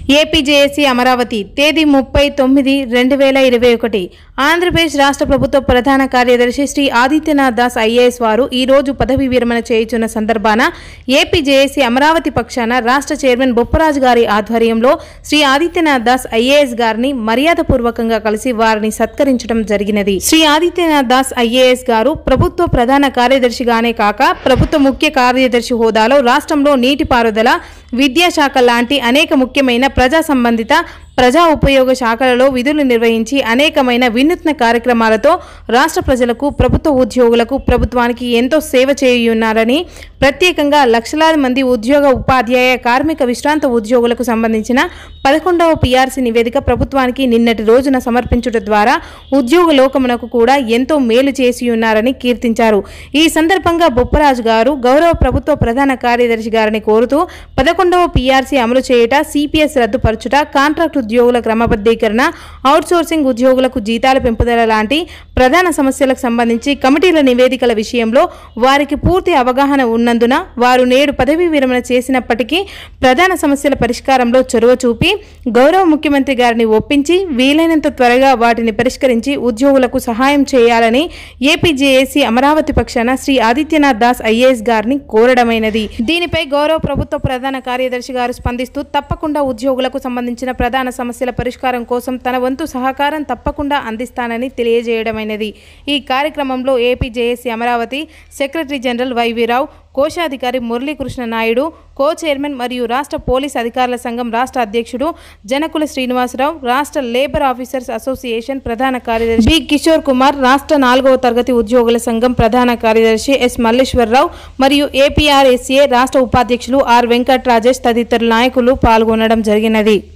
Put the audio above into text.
APJAC Amaravati తేదీ ముప్పై తొమ్మిది రెండు వేల ఇరవై ఒకటి ఆంధ్రప్రదేశ్ రాష్ట్ర ప్రభుత్వ ప్రధాన కార్యదర్శి శ్రీ ఆదిత్యనాథ్ దాస్ ఐఏఎస్ వారు ఈ రోజు పదవి విరమణ చేయుచున్న సందర్భాన ఏపీజేఏసీ అమరావతి పక్షాన రాష్ట్ర చైర్మన్ బొప్పరాజు గారి ఆధ్వర్యంలో శ్రీ ఆదిత్యనాథ్ దాస్ ఐఏఎస్ గారిని మర్యాదపూర్వకంగా కలిసి వారిని సత్కరించడం జరిగినది శ్రీ ఆదిత్యనాథ్ దాస్ ఐఏఎస్ గారు ప్రభుత్వ ప్రధాన కార్యదర్శిగానే కాక ప్రభుత్వ ముఖ్య కార్యదర్శి హోదాలో రాష్ట్రంలో నీటిపారుదల విద్యాశాఖ లాంటి అనేక ముఖ్యమైన ప్రజా సంబంధిత ప్రజా ఉపయోగ శాఖలలో విధులు నిర్వహించి అనేకమైన వినూత్న కార్యక్రమాలతో రాష్ట్ర ప్రజలకు ప్రభుత్వ ఉద్యోగులకు ప్రభుత్వానికి ఎంతో సేవ చేయున్నారని ప్రత్యేకంగా లక్షలాది మంది ఉద్యోగ ఉపాధ్యాయ కార్మిక విశ్రాంత ఉద్యోగులకు సంబంధించిన పదకొండవ పిఆర్సీ నివేదిక ప్రభుత్వానికి నిన్నటి రోజున సమర్పించుట ద్వారా ఉద్యోగ లోకమునకు కూడా ఎంతో మేలు చేసి ఉన్నారని కీర్తించారు ఈ సందర్భంగా బొప్పరాజు గారు గౌరవ ప్రభుత్వ ప్రధాన కార్యదర్శి గారిని కోరుతూ పదకొండవ పిఆర్సీ అమలు చేయుట సిపిఎస్ రద్దుపరచుట కాంట్రాక్ట్ ఉద్యోగుల క్రమబద్ధీకరణ అవుట్సోర్సింగ్ ఉద్యోగులకు జీతాల పెంపుదల లాంటి ప్రధాన సమస్యలకు సంబంధించి కమిటీల నివేదికల విషయంలో వారికి పూర్తి అవగాహన ఉన్నందున వారు నేడు పదవీ విరమణ చేసినప్పటికీ ప్రధాన సమస్యల పరిష్కారంలో చొరవ చూపి గౌరవ ముఖ్యమంత్రి గారిని ఒప్పించి వీలైనంత త్వరగా వాటిని పరిష్కరించి ఉద్యోగులకు సహాయం చేయాలని ఏపీజేఏసీ అమరావతి పక్షాన శ్రీ ఆదిత్యనాథ్ దాస్ ఐఏఎస్ గారిని కోరడమైనది దీనిపై గౌరవ ప్రభుత్వ ప్రధాన కార్యదర్శి గారు స్పందిస్తూ తప్పకుండా ఉద్యోగులకు సంబంధించిన ప్రధాన సమస్యల పరిష్కారం కోసం తన వంతు సహకారం తప్పకుండా అందిస్తానని తెలియజేయడమైనది ఈ కార్యక్రమంలో A P J A C Amaravati secretary general వైవీరావు కోశాధికారి మురళీకృష్ణ నాయుడు కో చైర్మన్ మరియు రాష్ట్ర పోలీస్ అధికారుల సంఘం రాష్ట్ర అధ్యక్షుడు జనకుల శ్రీనివాసరావు రాష్ట్ర లేబర్ ఆఫీసర్స్ అసోసియేషన్ ప్రధాన కార్యదర్శి బి కిషోర్ కుమార్ రాష్ట్ర నాలుగవ తరగతి ఉద్యోగుల సంఘం ప్రధాన కార్యదర్శి ఎస్ మల్లేశ్వరరావు మరియు ఏపీఆర్ఎస్ఏ రాష్ట్ర ఉపాధ్యక్షులు ఆర్ వెంకట్ రాజేష్ తదితర నాయకులు పాల్గొనడం జరిగినది